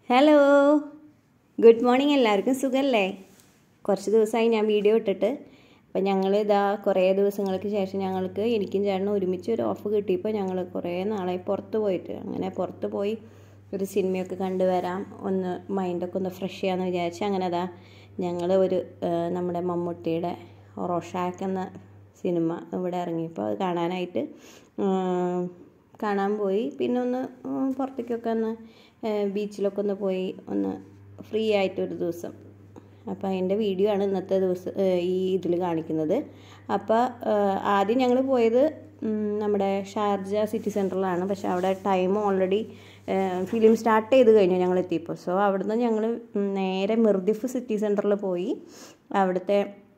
hello good morning എല്ലാവർക്കും സുഖമല്ലേ കുറച്ച് ദിവസമായി ഞാൻ വീഡിയോ ഇട്ടിട്ട് അപ്പം ഞങ്ങൾ ഇതാ കുറേ ദിവസങ്ങൾക്ക് ശേഷം ഞങ്ങൾക്ക് എനിക്കും ചേട്ടനും ഒരുമിച്ച് ഒരു ഓഫ് കിട്ടിയപ്പോൾ ഞങ്ങൾ കുറേ നാളായി പുറത്ത് പോയിട്ട് അങ്ങനെ പുറത്ത് പോയി ഒരു സിനിമയൊക്കെ കണ്ടു വരാം ഒന്ന് മൈൻഡൊക്കെ ഒന്ന് ഫ്രഷ് ചെയ്യാമെന്ന് വിചാരിച്ച് അങ്ങനെ അതാ ഞങ്ങൾ ഒരു ആ, നമ്മുടെ മമ്മൂട്ടിയുടെ റോഷാക്ക് എന്ന സിനിമ ഇവിടെ ഇറങ്ങിയപ്പോൾ അത് കാണാനായിട്ട് ഉം, കാണാൻ പോയി പിന്നെ ഒന്ന് ഉം, പുറത്തേക്കൊക്കെ ഒന്ന് ഏഹ്, ബീച്ചിലൊക്കെ ഒന്ന് പോയി ഒന്ന് ഫ്രീ ആയിട്ടൊരു ദിവസം അപ്പോൾ അതിൻ്റെ വീഡിയോ ആണ് ഇന്നത്തെ ദിവസം ഏഹ്, ഈ ഇതിൽ കാണിക്കുന്നത് അപ്പോൾ ഏഹ്, ആദ്യം ഞങ്ങൾ പോയത് ഉം, നമ്മുടെ ഷാർജ സിറ്റി സെൻറ്ററിലാണ് പക്ഷേ അവിടെ ടൈം ഓൾറെഡി ഫിലിം സ്റ്റാർട്ട് ചെയ്ത് കഴിഞ്ഞു ഞങ്ങൾ എത്തിയപ്പോൾ സോ അവിടുന്ന് ഞങ്ങൾ നേരെ മിർദിഫ് സിറ്റി സെൻറ്ററിൽ പോയി അവിടുത്തെ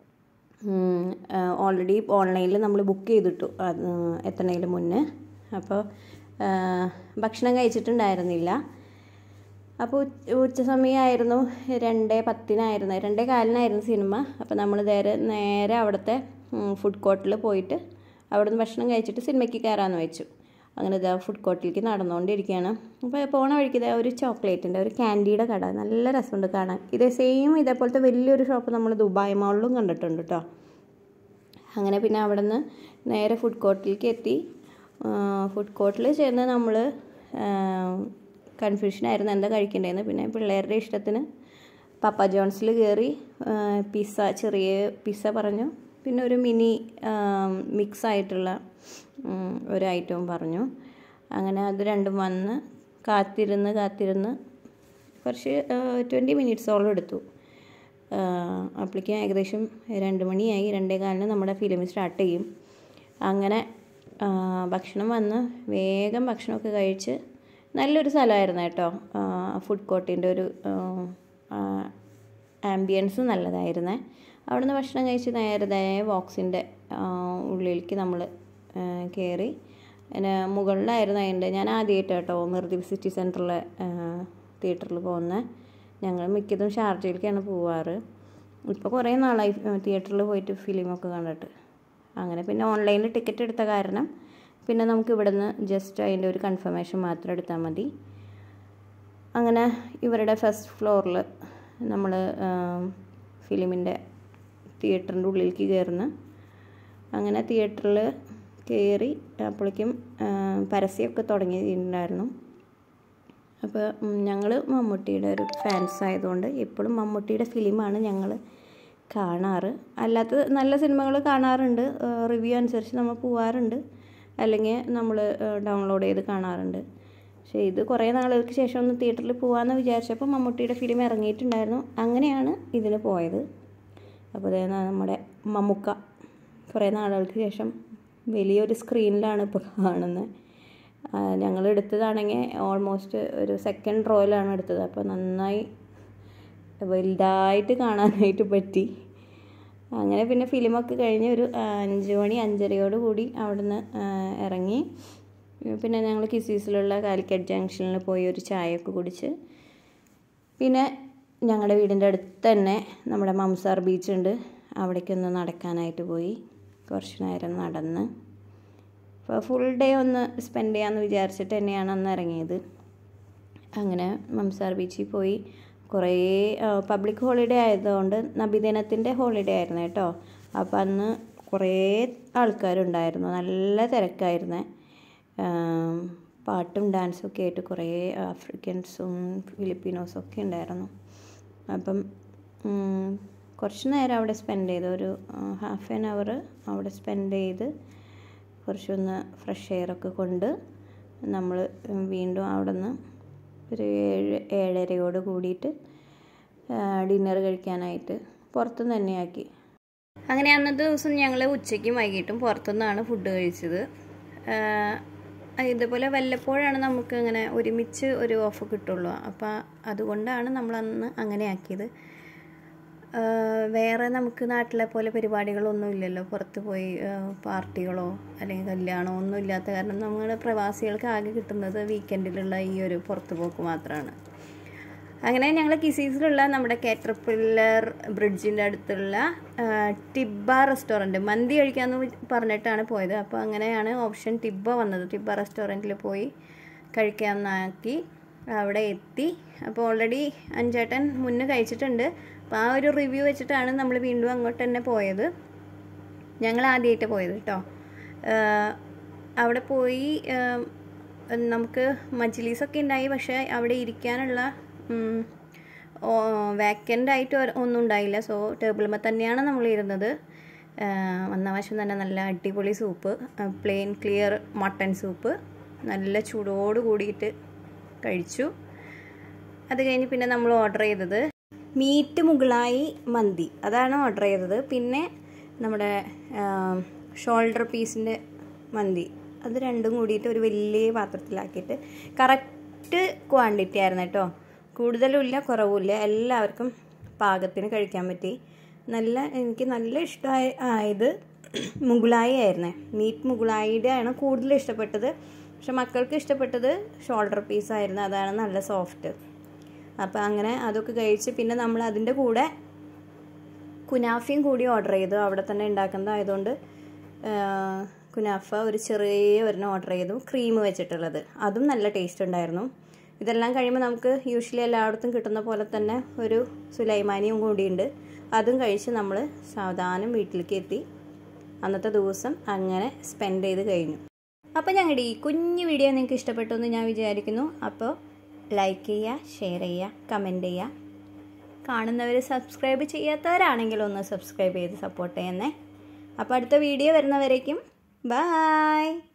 ഓൾറെഡി ഓൺലൈനിൽ നമ്മൾ ബുക്ക് ചെയ്തിട്ടു അത് എത്തണതിന് മുന്നേ അപ്പോൾ ഭക്ഷണം കഴിച്ചിട്ടുണ്ടായിരുന്നില്ല അപ്പോൾ ഉച്ച ഉച്ച സമയമായിരുന്നു രണ്ടേ പത്തിനായിരുന്നു രണ്ടേ കാലിനായിരുന്നു സിനിമ അപ്പോൾ നമ്മൾ നേരെ നേരെ അവിടുത്തെ ഫുഡ് കോർട്ടിൽ പോയിട്ട് അവിടുന്ന് ഭക്ഷണം കഴിച്ചിട്ട് സിനിമയ്ക്ക് കയറാമെന്ന് വെച്ചു അങ്ങനെ ഇതാ ഫുഡ് കോർട്ടിലേക്ക് നടന്നുകൊണ്ടിരിക്കുകയാണ് അപ്പോൾ പോണ വഴിക്ക് ഇതാ ഒരു ചോക്ലേറ്റിൻ്റെ ഒരു ക്യാൻഡിയുടെ കട നല്ല രസമുണ്ട് കാണാൻ ഇതേ സെയിം ഇതേപോലത്തെ വലിയൊരു ഷോപ്പ് നമ്മൾ ദുബായ് മാളിലും കണ്ടിട്ടുണ്ട് കേട്ടോ അങ്ങനെ പിന്നെ അവിടെ നിന്ന് നേരെ ഫുഡ് കോർട്ടിലേക്ക് എത്തി ഫുഡ് കോർട്ടിൽ ചെന്ന് നമ്മൾ കൺഫ്യൂഷനായിരുന്നു എന്താ കഴിക്കേണ്ടതെന്ന് പിന്നെ പിള്ളേരുടെ ഇഷ്ടത്തിന് പപ്പ ജോൺസിൽ കയറി പിസ്സ ചെറിയ പിസ്സ പറഞ്ഞു പിന്നെ ഒരു മിനി മിക്സ് ആയിട്ടുള്ള ഉം, ഒരു ഐറ്റവും പറഞ്ഞു അങ്ങനെ അത് രണ്ടും വന്ന് കാത്തിരുന്ന് കാത്തിരുന്ന് കുറച്ച് ട്വൻറ്റി മിനിറ്റ്സോളം എടുത്തു അപ്പോഴേക്കും ഏകദേശം രണ്ട് മണിയായി രണ്ടേ കാലിന് നമ്മുടെ ഫിലിം സ്റ്റാർട്ട് ചെയ്യും അങ്ങനെ ആ, ഭക്ഷണം വന്ന് വേഗം ഭക്ഷണമൊക്കെ കഴിച്ച് നല്ലൊരു സ്ഥലമായിരുന്നു കേട്ടോ ഫുഡ് കോർട്ടിൻ്റെ ഒരു ആംബിയൻസ് നല്ലതായിരുന്നേ അവിടുന്ന് ഭക്ഷണം കഴിച്ച് നേരെ ബോക്സിൻ്റെ ഉള്ളിലേക്ക് നമ്മൾ കയറി പിന്നെ മുകളിലായിരുന്നു അതിൻ്റെ ഞാൻ ആദ്യമായിട്ട് കേട്ടോ മിർദിവ് സിറ്റി സെൻറ്ററിലെ തിയേറ്ററിൽ പോകുന്നത് ഞങ്ങൾ മിക്കതും ഷാർജയിലേക്കാണ് പോവാറ് ഇപ്പോൾ കുറേ നാളായി തിയേറ്ററിൽ പോയിട്ട് ഫിലിമൊക്കെ കണ്ടിട്ട് അങ്ങനെ പിന്നെ ഓൺലൈനിൽ ടിക്കറ്റ് എടുത്ത കാരണം പിന്നെ നമുക്ക് ഇവിടുന്ന് ജസ്റ്റ് അതിൻ്റെ ഒരു കൺഫർമേഷൻ മാത്രം എടുത്താൽ മതി അങ്ങനെ ഇവരുടെ ഫസ്റ്റ് ഫ്ലോറിൽ നമ്മൾ ഫിലിമിൻ്റെ തിയേറ്ററിൻ്റെ ഉള്ളിലേക്ക് കയറുന്നു അങ്ങനെ തിയേറ്ററിൽ കയറി അപ്പോഴേക്കും പരസ്യമൊക്കെ തുടങ്ങിയിട്ടുണ്ടായിരുന്നു അപ്പോൾ ഞങ്ങൾ മമ്മൂട്ടിയുടെ ഒരു ഫാൻസ് ആയതുകൊണ്ട് എപ്പോഴും മമ്മൂട്ടിയുടെ ഫിലിമാണ് ഞങ്ങൾ കാണാറ് അല്ലാത്ത നല്ല സിനിമകൾ കാണാറുണ്ട് റിവ്യൂ അനുസരിച്ച് നമ്മൾ പോവാറുണ്ട് അല്ലെങ്കിൽ നമ്മൾ ഡൗൺലോഡ് ചെയ്ത് കാണാറുണ്ട് പക്ഷേ ഇത് കുറേ നാളുകൾക്ക് ശേഷം ഒന്ന് തിയേറ്ററിൽ പോകാമെന്ന് വിചാരിച്ചപ്പോൾ മമ്മൂട്ടിയുടെ ഫിലിം ഇറങ്ങിയിട്ടുണ്ടായിരുന്നു അങ്ങനെയാണ് ഇതിന് പോയത് അപ്പോൾ അതേ നമ്മുടെ മമ്മുക്ക കുറേ നാളുകൾക്ക് ശേഷം വലിയൊരു സ്ക്രീനിലാണ് ഇപ്പോൾ കാണുന്നത് ഞങ്ങൾ എടുത്തതാണെങ്കിൽ ഓൾമോസ്റ്റ് ഒരു സെക്കൻഡ് റോയിലാണ് എടുത്തത് അപ്പോൾ നന്നായി വലുതായിട്ട് കാണാനായിട്ട് പറ്റി അങ്ങനെ പിന്നെ ഫിലിമൊക്കെ കഴിഞ്ഞ് ഒരു അഞ്ച് മണി അഞ്ചരയോട് കൂടി അവിടുന്ന് ഇറങ്ങി പിന്നെ ഞങ്ങൾ കിസീസിലുള്ള കാലിക്കറ്റ് ജംഗ്ഷനിൽ പോയി ഒരു ചായയൊക്കെ കുടിച്ച് പിന്നെ ഞങ്ങളുടെ വീടിൻ്റെ അടുത്ത് തന്നെ നമ്മുടെ മംസാർ ബീച്ചുണ്ട് അവിടേക്കൊന്ന് നടക്കാനായിട്ട് പോയി കുറച്ച് നേരം നടന്ന് അപ്പോൾ ഫുൾ ഡേ ഒന്ന് സ്പെൻഡ് ചെയ്യാമെന്ന് വിചാരിച്ചിട്ട് തന്നെയാണ് അന്ന് ഇറങ്ങിയത് അങ്ങനെ മംസാർ ബീച്ചിൽ പോയി കുറേ പബ്ലിക് ഹോളിഡേ ആയതുകൊണ്ട് നബിദിനത്തിൻ്റെ ഹോളിഡേ ആയിരുന്നു കേട്ടോ അപ്പോൾ അന്ന് കുറേ ആൾക്കാരുണ്ടായിരുന്നു നല്ല തിരക്കായിരുന്നേ പാട്ടും ഡാൻസും ഒക്കെ ആയിട്ട് കുറേ ആഫ്രിക്കൻസും ഫിലിപ്പീനോസും ഒക്കെ ഉണ്ടായിരുന്നു അപ്പം ഉം, കുറച്ച് നേരം അവിടെ സ്പെൻഡ് ചെയ്തു ഒരു ഹാഫ് ആൻ അവർ അവിടെ സ്പെൻഡ് ചെയ്ത് കുറച്ചൊന്ന് ഫ്രഷ് എയറൊക്കെ കൊണ്ട് നമ്മൾ വീണ്ടും അവിടെ നിന്ന് ഒരു ഏഴ് ഏഴരയോട് കൂടിയിട്ട് ഡിന്നർ കഴിക്കാനായിട്ട് പുറത്തുനിന്ന് തന്നെയാക്കി അങ്ങനെ അന്നത്തെ ദിവസം ഞങ്ങൾ ഉച്ചയ്ക്കും വൈകിട്ടും പുറത്തുനിന്നാണ് ഫുഡ് കഴിച്ചത് ആഹ് ഇതുപോലെ വല്ലപ്പോഴാണ് നമുക്ക് അങ്ങനെ ഒരുമിച്ച് ഒരു ഓഫ് കിട്ടുള്ളൂ അപ്പോൾ അതുകൊണ്ടാണ് നമ്മൾ അന്ന് അങ്ങനെ ആക്കിയത് ആഹ് വേറെ നമുക്ക് നാട്ടിലെ പോലെ പരിപാടികളൊന്നും ഇല്ലല്ലോ പുറത്ത് പോയി ആഹ് പാർട്ടികളോ അല്ലെങ്കിൽ കല്യാണമോ ഒന്നും ഇല്ലാത്ത കാരണം നമ്മുടെ പ്രവാസികൾക്ക് ആകെ കിട്ടുന്നത് വീക്കെൻഡിലുള്ള ഈ ഒരു പുറത്ത് പോക്ക് മാത്രമാണ് അങ്ങനെ ഞങ്ങൾ കിസീസിലുള്ള നമ്മുടെ കാറ്റർപില്ലർ ബ്രിഡ്ജിൻ്റെ അടുത്തുള്ള ആ, ടിബ്ബ റെസ്റ്റോറൻറ്റ് മന്തി കഴിക്കാമെന്ന് പറഞ്ഞിട്ടാണ് പോയത് അപ്പോൾ അങ്ങനെയാണ് ഓപ്ഷൻ ടിബ്ബ വന്നത് ടിബ്ബ റെസ്റ്റോറൻറ്റിൽ പോയി കഴിക്കാമെന്നാക്കി അവിടെ എത്തി അപ്പോൾ ഓൾറെഡി അഞ്ചേട്ടൻ മുന്നേ കഴിച്ചിട്ടുണ്ട് അപ്പോൾ ആ ഒരു റിവ്യൂ വെച്ചിട്ടാണ് നമ്മൾ വീണ്ടും അങ്ങോട്ട് തന്നെ പോയത് ഞങ്ങൾ ആദ്യമായിട്ട് പോയത് കേട്ടോ ആഹ് അവിടെ പോയി ആഹ് നമുക്ക് മജ്ലീസൊക്കെ ഉണ്ടായി പക്ഷേ അവിടെ ഇരിക്കാനുള്ള വാക്കൻ്റ് ആയിട്ട് ഒരു- ഒന്നും ഉണ്ടായില്ല സോ ടേബിളുമ്പോൾ തന്നെയാണ് നമ്മൾ ഇരുന്നത് ആഹ് വന്ന വശം തന്നെ നല്ല അടിപൊളി soup plain clear mutton soup നല്ല ചൂടോട് കൂടിയിട്ട് കഴിച്ചു അത് കഴിഞ്ഞ് പിന്നെ നമ്മൾ ഓർഡർ ചെയ്തത് മീറ്റ് മുകളായി മന്തി അതാണ് ഓർഡർ ചെയ്തത് പിന്നെ നമ്മുടെ ഷോൾഡർ പീസിൻ്റെ മന്തി അത് രണ്ടും കൂടിയിട്ട് ഒരു വലിയ പാത്രത്തിലാക്കിയിട്ട് കറക്റ്റ് ക്വാണ്ടിറ്റി ആയിരുന്നു കേട്ടോ കൂടുതലുമില്ല കുറവുമില്ല എല്ലാവർക്കും പാകത്തിന് കഴിക്കാൻ പറ്റി നല്ല എനിക്ക് നല്ല ഇഷ്ടമായ ആയത് മുഗളായി ആയിരുന്നേ മീറ്റ് മുഗളായിയുടെ ആണ് കൂടുതൽ ഇഷ്ടപ്പെട്ടത് പക്ഷെ മക്കൾക്ക് ഇഷ്ടപ്പെട്ടത് ഷോൾഡർ പീസായിരുന്നു അതാണ് നല്ല സോഫ്റ്റ് അപ്പോൾ അങ്ങനെ അതൊക്കെ കഴിച്ച് പിന്നെ നമ്മൾ അതിൻ്റെ കൂടെ കുനാഫയും കൂടി ഓർഡർ ചെയ്തു അവിടെ തന്നെ ഉണ്ടാക്കുന്നതായതുകൊണ്ട് കുനാഫ ഒരു ചെറിയ ഒരെണ്ണം ഓർഡർ ചെയ്തു ക്രീം വെച്ചിട്ടുള്ളത് അതും നല്ല ടേസ്റ്റ് ഉണ്ടായിരുന്നു ഇതെല്ലാം കഴിയുമ്പോൾ നമുക്ക് യൂഷ്വലി എല്ലായിടത്തും കിട്ടുന്ന പോലെ തന്നെ ഒരു സുലൈമാനിയും കൂടിയുണ്ട് അതും കഴിച്ച് നമ്മൾ സാവധാനം വീട്ടിലേക്ക് എത്തി അന്നത്തെ ദിവസം അങ്ങനെ സ്പെൻഡ് ചെയ്ത് കഴിഞ്ഞു അപ്പോൾ ഞങ്ങളുടെ ഈ കുഞ്ഞു വീഡിയോ നിങ്ങൾക്ക് ഇഷ്ടപ്പെട്ടു എന്ന് ഞാൻ വിചാരിക്കുന്നു അപ്പോൾ ലൈക്ക് ചെയ്യുക ഷെയർ ചെയ്യുക കമൻറ്റ് ചെയ്യുക കാണുന്നവർ സബ്സ്ക്രൈബ് ചെയ്യാത്തവരാണെങ്കിൽ ഒന്ന് സബ്സ്ക്രൈബ് ചെയ്ത് സപ്പോർട്ട് ചെയ്യുന്നേ അപ്പോൾ അടുത്ത വീഡിയോ വരുന്നവരേക്കും ബായ്